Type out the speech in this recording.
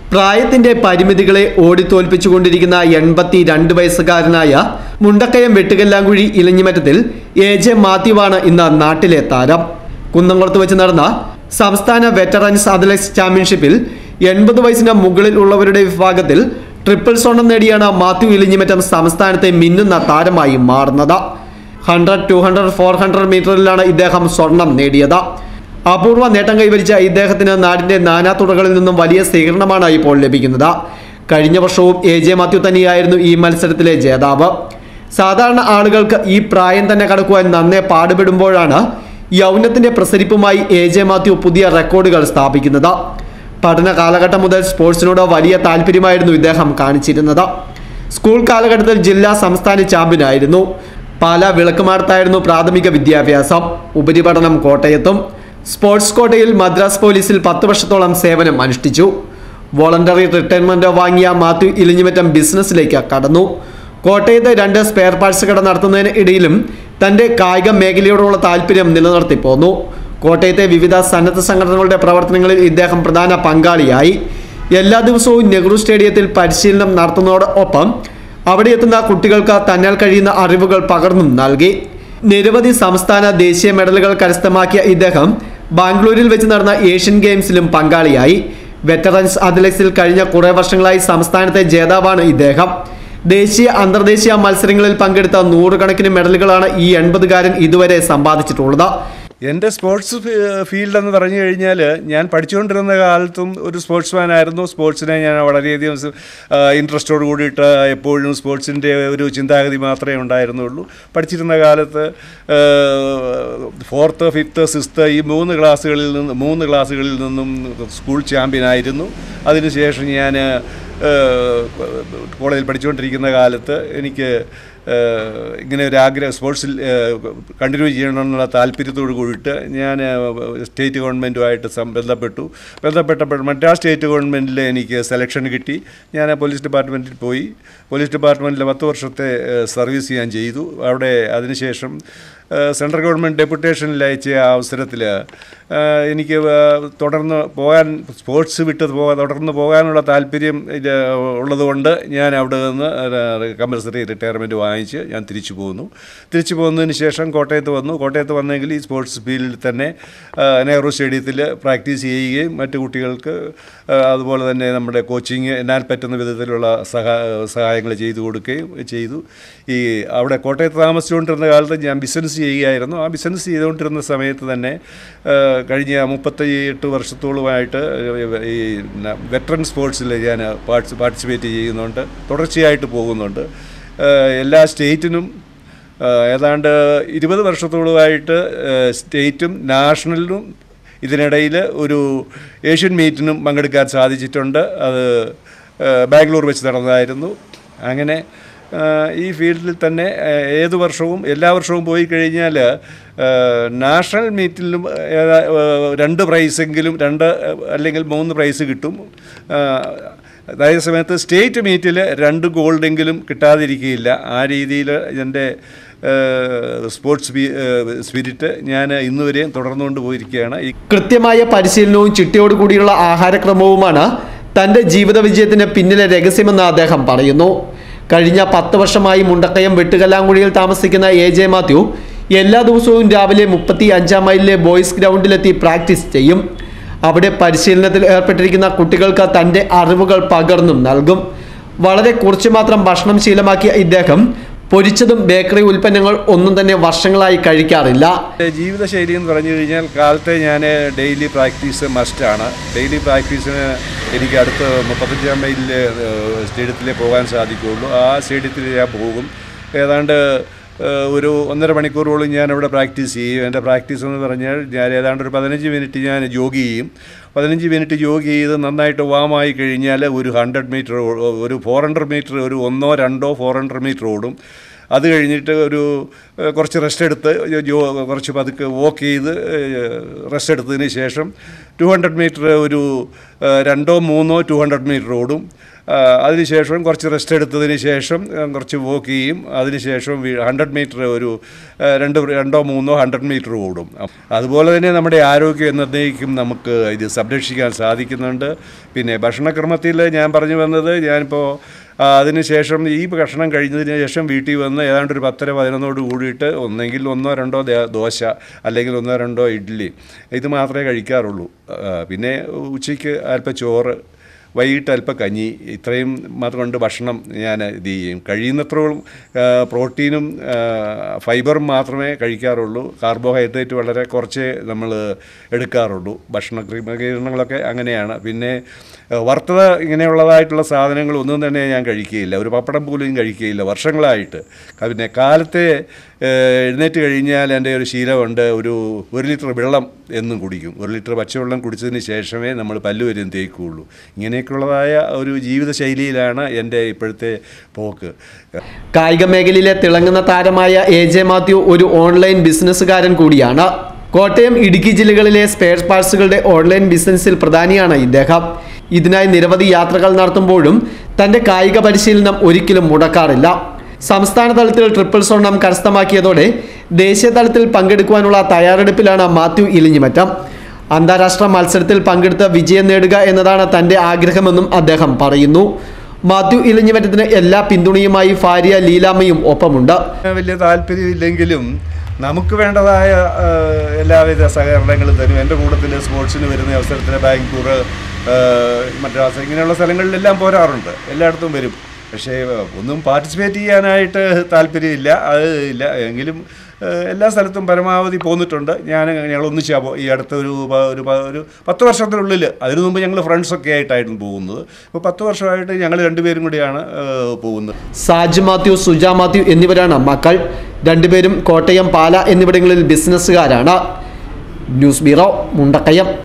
പ്രായത്തിന്റെ പരിമിതികളെ ഓടിത്തോൽപ്പിച്ചുകൊണ്ടിരിക്കുന്ന എൺപത്തി രണ്ട് വയസ്സുകാരനായ മുണ്ടക്കയം വെട്ടുകല്ലാങ്കുഴി ഇലഞ്ഞിമറ്റത്തിൽ എ ജെ മാത്യുവാണ് ഇന്ന് നാട്ടിലെ താരം കുന്നംകുളത്ത് വെച്ച് നടന്ന സംസ്ഥാന വെറ്ററൻസ് അത്ലറ്റിക്സ് ചാമ്പ്യൻഷിപ്പിൽ എൺപത് വയസ്സിന് മുകളിൽ ഉള്ളവരുടെ വിഭാഗത്തിൽ ട്രിപ്പിൾ സ്വർണം നേടിയാണ് മാത്യു ഇലിഞ്ഞിമറ്റം സംസ്ഥാനത്തെ മിന്നുന്ന താരമായി മാറുന്നത് hundred two hundred four hundred മീറ്ററിലാണ് ഇദ്ദേഹം സ്വർണം നേടിയത് അപൂർവ നേട്ടം കൈവരിച്ച ഇദ്ദേഹത്തിന് നാടിന്റെ നാനാതുറകളിൽ നിന്നും വലിയ സ്വീകരണമാണ് ഇപ്പോൾ ലഭിക്കുന്നത് കഴിഞ്ഞ വർഷവും എ ജെ മാത്യു തന്നെയായിരുന്നു ഈ മത്സരത്തിലെ ജേതാവ് സാധാരണ ആളുകൾക്ക് ഈ പ്രായം തന്നെ കടക്കുവാൻ നന്നേ പാടുപെടുമ്പോഴാണ് യൗവനത്തിന്റെ പ്രസരിപ്പുമായി എ ജെ മാത്യു പുതിയ റെക്കോർഡുകൾ സ്ഥാപിക്കുന്നത് പഠന കാലഘട്ടം മുതൽ സ്പോർട്സിനോട് വലിയ താല്പര്യമായിരുന്നു ഇദ്ദേഹം കാണിച്ചിരുന്നത് സ്കൂൾ കാലഘട്ടത്തിൽ ജില്ലാ സംസ്ഥാന ചാമ്പ്യനായിരുന്നു പാല വിളക്കുമാടത്തായിരുന്നു പ്രാഥമിക വിദ്യാഭ്യാസം ഉപരിപഠനം കോട്ടയത്തും സ്പോർട്സ് കോട്ടയിൽ മദ്രാസ് പോലീസിൽ പത്ത് വർഷത്തോളം സേവനം അനുഷ്ഠിച്ചു വോളണ്ടറി റിട്ടയർമെന്റ് വാങ്ങിയ മാത്യു ഇലിഞ്ഞുമറ്റം ബിസിനസ്സിലേക്ക് കടന്നു കോട്ടയത്ത് രണ്ട് സ്പെയർ പാർട്സ് കട നടത്തുന്നതിന് ഇടയിലും തന്റെ കായിക മേഖലയോടുള്ള താല്പര്യം നിലനിർത്തി പോന്നു കോട്ടയത്തെ വിവിധ സന്നദ്ധ സംഘടനകളുടെ പ്രവർത്തനങ്ങളിൽ ഇദ്ദേഹം പ്രധാന പങ്കാളിയായി എല്ലാ ദിവസവും നെഹ്റു സ്റ്റേഡിയത്തിൽ പരിശീലനം നടത്തുന്നതോടൊപ്പം അവിടെ എത്തുന്ന കുട്ടികൾക്ക് തന്നാൽ കഴിയുന്ന അറിവുകൾ പകർന്നും നൽകി നിരവധി സംസ്ഥാന ദേശീയ മെഡലുകൾ കരസ്ഥമാക്കിയ ഇദ്ദേഹം ബാംഗ്ലൂരിൽ വെച്ച് നടന്ന ഏഷ്യൻ ഗെയിംസിലും പങ്കാളിയായി വെറ്ററൻസ് അത്ലറ്റിക്സിൽ കഴിഞ്ഞ കുറേ വർഷങ്ങളായി സംസ്ഥാനത്തെ ജേതാവാണ് ഇദ്ദേഹം ദേശീയ അന്തർദേശീയ മത്സരങ്ങളിൽ പങ്കെടുത്ത നൂറുകണക്കിന് മെഡലുകളാണ് ഈ എൺപതുകാരൻ ഇതുവരെ സമ്പാദിച്ചിട്ടുള്ളത് എൻ്റെ സ്പോർട്സ് ഫീ- ഫീൽഡ് എന്ന് പറഞ്ഞു കഴിഞ്ഞാൽ ഞാൻ പഠിച്ചുകൊണ്ടിരുന്ന കാലത്തും ഒരു സ്പോർട്സ്മാൻ ആയിരുന്നു സ്പോർട്സിനെ ഞാൻ വളരെയധികം സ്- ആ, ഇൻട്രസ്റ്റോട് കൂടിയിട്ട് എപ്പോഴും സ്പോർട്സിൻ്റെ ഒരു ചിന്താഗതി മാത്രമേ ഉണ്ടായിരുന്നുള്ളൂ പഠിച്ചിരുന്ന കാലത്ത് ഫോർത്ത് ഫിഫ്ത്ത് സിക്സ്ത്ത് ഈ മൂന്ന് ക്ലാസ്സുകളിൽ നിന്ന് മൂന്ന് ക്ലാസ്സുകളിൽ നിന്നും സ്കൂൾ ചാമ്പ്യനായിരുന്നു അതിനുശേഷം ഞാൻ കോളേജിൽ പഠിച്ചുകൊണ്ടിരിക്കുന്ന കാലത്ത് എനിക്ക് ഏഹ്, ഇങ്ങനെ ഒരു ആഗ്രഹം സ്പോർട്സിൽ കണ്ടിന്യൂ ചെയ്യണമെന്നുള്ള താല്പര്യത്തോട് കൂടിയിട്ട് ഞാൻ ഏഹ്, സ്റ്റേറ്റ് ഗവൺമെൻറ്റുമായിട്ട് സം- ബന്ധപ്പെട്ടു ബന്ധപ്പെട്ടപ്പോൾ മദ്രാസ് സ്റ്റേറ്റ് ഗവൺമെൻറ്റിൽ എനിക്ക് സെലക്ഷൻ കിട്ടി ഞാൻ പോലീസ് ഡിപ്പാർട്ട്മെൻറ്റിൽ പോയി പോലീസ് ഡിപ്പാർട്ട്മെൻറ്റിൽ പത്ത് വർഷത്തെ ഏഹ്, സർവീസ് ഞാൻ ചെയ്തു അവിടെ അതിനുശേഷം ഏഹ്, സെൻട്രൽ ഗവൺമെൻറ് ഡെപ്യൂട്ടേഷനിൽ അയച്ച ആ അവസരത്തിൽ ഏഹ്, എനിക്ക് ഏഹ്, തുടർന്ന് പോകാൻ സ്പോർട്സ് വിട്ട് പോകാൻ തുടർന്ന് പോകാനുള്ള താല്പര്യം ഇത് ഉള്ളതുകൊണ്ട് ഞാൻ അവിടെ നിന്ന് കമ്പൽസറി റിട്ടയർമെൻറ്റ് വാങ്ങിച്ച് ഞാൻ തിരിച്ചു പോന്നു തിരിച്ചു പോകുന്നതിന് ശേഷം കോട്ടയത്ത് വന്നു കോട്ടയത്ത് വന്നെങ്കിൽ ഈ സ്പോർട്സ് ഫീൽഡിൽ തന്നെ ആ, നെഹ്റു സ്റ്റേഡിയത്തിൽ പ്രാക്ടീസ് ചെയ്യുകയും മറ്റു കുട്ടികൾക്ക് ആ, അതുപോലെ തന്നെ നമ്മുടെ കോച്ചിങ് എന്നാൽ പറ്റുന്ന വിധത്തിലുള്ള സഹാ സഹായങ്ങൾ ചെയ്തു കൊടുക്കുകയും ചെയ്തു ഈ അവിടെ കോട്ടയത്ത് താമസിച്ചുകൊണ്ടിരുന്ന കാലത്ത് ഞാൻ ബിസിനസ് ചെയ്യുകയായിരുന്നു ആ ബിസിനസ് ചെയ്തുകൊണ്ടിരുന്ന സമയത്ത് തന്നെ ആ, കഴിഞ്ഞ മുപ്പത്തി എട്ട് വർഷത്തോളമായിട്ട് ഈ വെറ്ററൻ സ്പോർട്സിൽ ഞാൻ പാർട്ടിസ് പാർട്ടിസിപ്പേറ്റ് ചെയ്യുന്നുണ്ട് തുടർച്ചയായിട്ട് പോകുന്നുണ്ട് ഏഹ് എല്ലാ സ്റ്റേറ്റിനും ഏഹ് ഏതാണ്ട് ഇരുപത് വർഷത്തോളമായിട്ട് ഏഹ് സ്റ്റേറ്റും നാഷണലിനും ഇതിനിടയിൽ ഒരു ഏഷ്യൻ മീറ്റിനും പങ്കെടുക്കാൻ സാധിച്ചിട്ടുണ്ട് അത് ഏഹ് ബാംഗ്ലൂർ വെച്ച് നടന്നതായിരുന്നു അങ്ങനെ ഏഹ് ഈ ഫീൽഡിൽ തന്നെ ഏഹ് ഏത് വർഷവും എല്ലാ വർഷവും പോയി കഴിഞ്ഞാൽ ഏഹ് നാഷണൽ മീറ്റിലും ഏതാ- ഏഹ് രണ്ട് പ്രൈസെങ്കിലും രണ്ട് അല്ലെങ്കിൽ മൂന്ന് പ്രൈസ് കിട്ടും ഏഹ് അതേ സമയത്ത് സ്റ്റേറ്റ് മീറ്റിൽ രണ്ട് ഗോൾഡെങ്കിലും കിട്ടാതിരിക്കുകയില്ല ആ രീതിയിൽ എൻ്റെ സ്പോർട്സ് സ്പിരിറ്റ് ഞാൻ ഇന്നുവരെയും തുടർന്നുകൊണ്ട് പോയിരിക്കുകയാണ് ഈ കൃത്യമായ പരിശീലനവും ചിട്ടയോട് കൂടിയുള്ള ആഹാരക്രമവുമാണ് തന്റെ ജീവിത വിജയത്തിന് പിന്നിലെ രഹസ്യമെന്ന് അദ്ദേഹം പറയുന്നു കഴിഞ്ഞ പത്ത് വർഷമായി മുണ്ടക്കയം വെട്ടുകല്ലാങ്കുഴിയിൽ താമസിക്കുന്ന എ ജെ മാത്യു എല്ലാ ദിവസവും രാവിലെ മുപ്പത്തി അഞ്ചാം മൈലിലെ ബോയ്സ് ഗ്രൗണ്ടിലെത്തി പ്രാക്ടീസ് ചെയ്യും അവിടെ പരിശീലനത്തിൽ ഏർപ്പെട്ടിരിക്കുന്ന കുട്ടികൾക്ക് തന്റെ അറിവുകൾ പകർന്നും നൽകും വളരെ കുറച്ച് മാത്രം ഭക്ഷണം ശീലമാക്കിയ ഇദ്ദേഹം പൊരിച്ചതും ബേക്കറി ഉൽപ്പന്നങ്ങൾ ഒന്നും തന്നെ വർഷങ്ങളായി കഴിക്കാറില്ല എൻ്റെ ജീവിതശൈലി എന്ന് പറഞ്ഞു കഴിഞ്ഞാൽ കാലത്തെ ഞാൻ ഡെയിലി പ്രാക്ടീസ് മസ്റ്റാണ് ഡെയിലി പ്രാക്ടീസിന് എനിക്ക് അടുത്ത മുപ്പത്തഞ്ചാം മൈലിൽ സ്റ്റേഡിയത്തിലേ പോകാൻ സാധിക്കുകയുള്ളൂ ആ സ്റ്റേഡിയത്തിൽ ഞാൻ പോകും ഏതാണ്ട് ഏഹ്, ഒരു ഒന്നര മണിക്കൂറോളം ഞാൻ അവിടെ പ്രാക്ടീസ് ചെയ്യും എൻ്റെ പ്രാക്ടീസ് എന്ന് പറഞ്ഞാൽ ഞാൻ ഏതാണ്ട് ഒരു പതിനഞ്ച് മിനിറ്റ് ഞാൻ ജോഗ് ചെയ്യും പതിനഞ്ച് മിനിറ്റ് ജോഗ് ചെയ്ത് നന്നായിട്ട് വാമായി കഴിഞ്ഞാൽ ഒരു ഹൺഡ്രഡ് മീറ്റർ ഒരു ഫോർ ഹൺഡ്രഡ് മീറ്റർ ഒരു ഒന്നോ രണ്ടോ ഫോർ ഹൺഡ്രഡ് മീറ്റർ ഓടും അത് കഴിഞ്ഞിട്ട് ഒരു ഏഹ്, കുറച്ച് റെസ്റ്റ് എടുത്ത് ജോ കുറച്ച് പതുക്കെ വോക്ക് ചെയ്ത് റെസ്റ്റ് എടുത്തതിന് ശേഷം ടു ഹൺഡ്രഡ് മീറ്റർ ഒരു ഏഹ്, രണ്ടോ മൂന്നോ ടു ഹൺഡ്രഡ് മീറ്റർ ഓടും ആ, അതിനുശേഷം കുറച്ച് റെസ്റ്റ് എടുത്തതിന് ശേഷം ആ, കുറച്ച് വോക്ക് ചെയ്യും അതിനുശേഷം ഹൺഡ്രഡ് മീറ്റർ ഒരു ആ, രണ്ട് രണ്ടോ മൂന്നോ ഹൺഡ്രഡ് മീറ്റർ ഓടും അതുപോലെ തന്നെ നമ്മുടെ ആരോഗ്യം എന്നതേക്കും നമുക്ക് ഇത് സംരക്ഷിക്കാൻ സാധിക്കുന്നുണ്ട് പിന്നെ ഭക്ഷണക്രമത്തിൽ ഞാൻ പറഞ്ഞു വന്നത് ഞാനിപ്പോൾ ആ, അതിനുശേഷം ഈ ഭക്ഷണം കഴിഞ്ഞതിന് ശേഷം വീട്ടിൽ വന്ന് ഏതാണ്ട് ഒരു പത്തര പതിനൊന്നോട് കൂടിയിട്ട് ഒന്നെങ്കിൽ ഒന്നോ രണ്ടോ ദേ- ദോശ അല്ലെങ്കിൽ ഒന്നോ രണ്ടോ ഇഡ്ഡലി ഇത് മാത്രമേ കഴിക്കാറുള്ളൂ ആ, പിന്നെ ഉച്ചയ്ക്ക് അല്പം ചോറ് വൈകിട്ട് അല്പം കഞ്ഞി ഇത്രയും മാത്രം കൊണ്ട് ഭക്ഷണം ഞാൻ ഇത് ചെയ്യും കഴിയുന്നത്രോളം ആ, പ്രോട്ടീനും ആ, ഫൈബറും മാത്രമേ കഴിക്കാറുള്ളൂ കാർബോഹൈഡ്രേറ്റ് വളരെ കുറച്ചേ നമ്മൾ എടുക്കാറുള്ളൂ ഭക്ഷണ ക്രമീകരണങ്ങളൊക്കെ അങ്ങനെയാണ് പിന്നെ ആ, വറുത്തത് ഇങ്ങനെയുള്ളതായിട്ടുള്ള സാധനങ്ങൾ ഒന്നും തന്നെ ഞാൻ കഴിക്കുകയില്ല ഒരു പപ്പടം പോലും കഴിക്കുകയില്ല വർഷങ്ങളായിട്ട് ക- പിന്നെ കാലത്തെ ആ, എഴുന്നേറ്റ് കഴിഞ്ഞാൽ എൻ്റെ ഒരു ശീലമുണ്ട് ഒരു ഒരു ലിറ്റർ വെള്ളം എന്നും കുടിക്കും ഒരു ലിറ്റർ പച്ചവെള്ളം കുടിച്ചതിന് ശേഷമേ നമ്മൾ പല്ല് വരും തേക്കുകയുള്ളൂ ഇങ്ങനെയൊക്കെയുള്ളതായ ഒരു ജീവിതശൈലിയിലാണ് എൻ്റെ ഇപ്പോഴത്തെ പോക്ക് കായിക മേഖലയിലെ തിളങ്ങുന്ന താരമായ എ ജെ മാത്യു ഒരു ഓൺലൈൻ ബിസിനസ്സുകാരൻ കൂടിയാണ് കോട്ടയം ഇടുക്കി ജില്ലകളിലെ സ്പെയർ പാർട്സുകളുടെ ഓൺലൈൻ ബിസിനസ്സിൽ പ്രധാനിയാണ് ഇദ്ദേഹം ഇതിനായി നിരവധി യാത്രകൾ നടത്തുമ്പോഴും തന്റെ കായിക പരിശീലനം ഒരിക്കലും മുടക്കാറില്ല സംസ്ഥാന തലത്തിൽ ട്രിപ്പിൾ സ്വർണം കരസ്ഥമാക്കിയതോടെ ദേശീയ തലത്തിൽ പങ്കെടുക്കുവാനുള്ള തയ്യാറെടുപ്പിലാണ് മാത്യു ഇലിഞ്ഞിമറ്റം അന്താരാഷ്ട്ര മത്സരത്തിൽ പങ്കെടുത്ത് വിജയം നേടുക എന്നതാണ് തന്റെ ആഗ്രഹമെന്നും അദ്ദേഹം പറയുന്നു മാത്യു ഇലിഞ്ഞിമറ്റത്തിന് എല്ലാ പിന്തുണയുമായി ഭാര്യ ലീലാമ്മയും ഒപ്പമുണ്ട് വലിയ താല്പര്യമില്ലെങ്കിലും നമുക്ക് വേണ്ടതായ ആ, എല്ലാവിധ സഹകരണങ്ങളും തരും എൻ്റെ കൂട്ടത്തിൽ സ്പോർട്സിന് വരുന്ന അവസരത്തിൽ ബാംഗ്ലൂർ മദ്രാസ് ഇങ്ങനെയുള്ള സ്ഥലങ്ങളിലെല്ലാം പോരാറുണ്ട് എല്ലായിടത്തും വരും പക്ഷേ ഒന്നും പാർട്ടിസിപ്പേറ്റ് ചെയ്യാനായിട്ട് താല്പര്യമില്ല അത് ഇല്ല എങ്കിലും ആ, എല്ലാ സ്ഥലത്തും പരമാവധി പോന്നിട്ടുണ്ട് ഞാൻ ഞങ്ങൾ ഒന്നിച്ചാ പോ ഈ അടുത്ത ഒരു പ- ഒരു പ- ഒരു പത്ത് വർഷത്തിനുള്ളിൽ അതിനു മുമ്പ് ഞങ്ങൾ ഫ്രണ്ട്സൊക്കെ ആയിട്ടായിരുന്നു പോകുന്നത് ഇപ്പോൾ പത്ത് വർഷമായിട്ട് ഞങ്ങൾ രണ്ടുപേരും കൂടിയാണ് ആ, പോകുന്നത് സാജ് മാത്യു സുജ മാത്യു എന്നിവരാണ് മക്കൾ രണ്ടുപേരും കോട്ടയം പാല എന്നിവിടങ്ങളിൽ ബിസിനസ്സുകാരാണ് ന്യൂസ് ബ്യൂറോ മുണ്ടക്കയം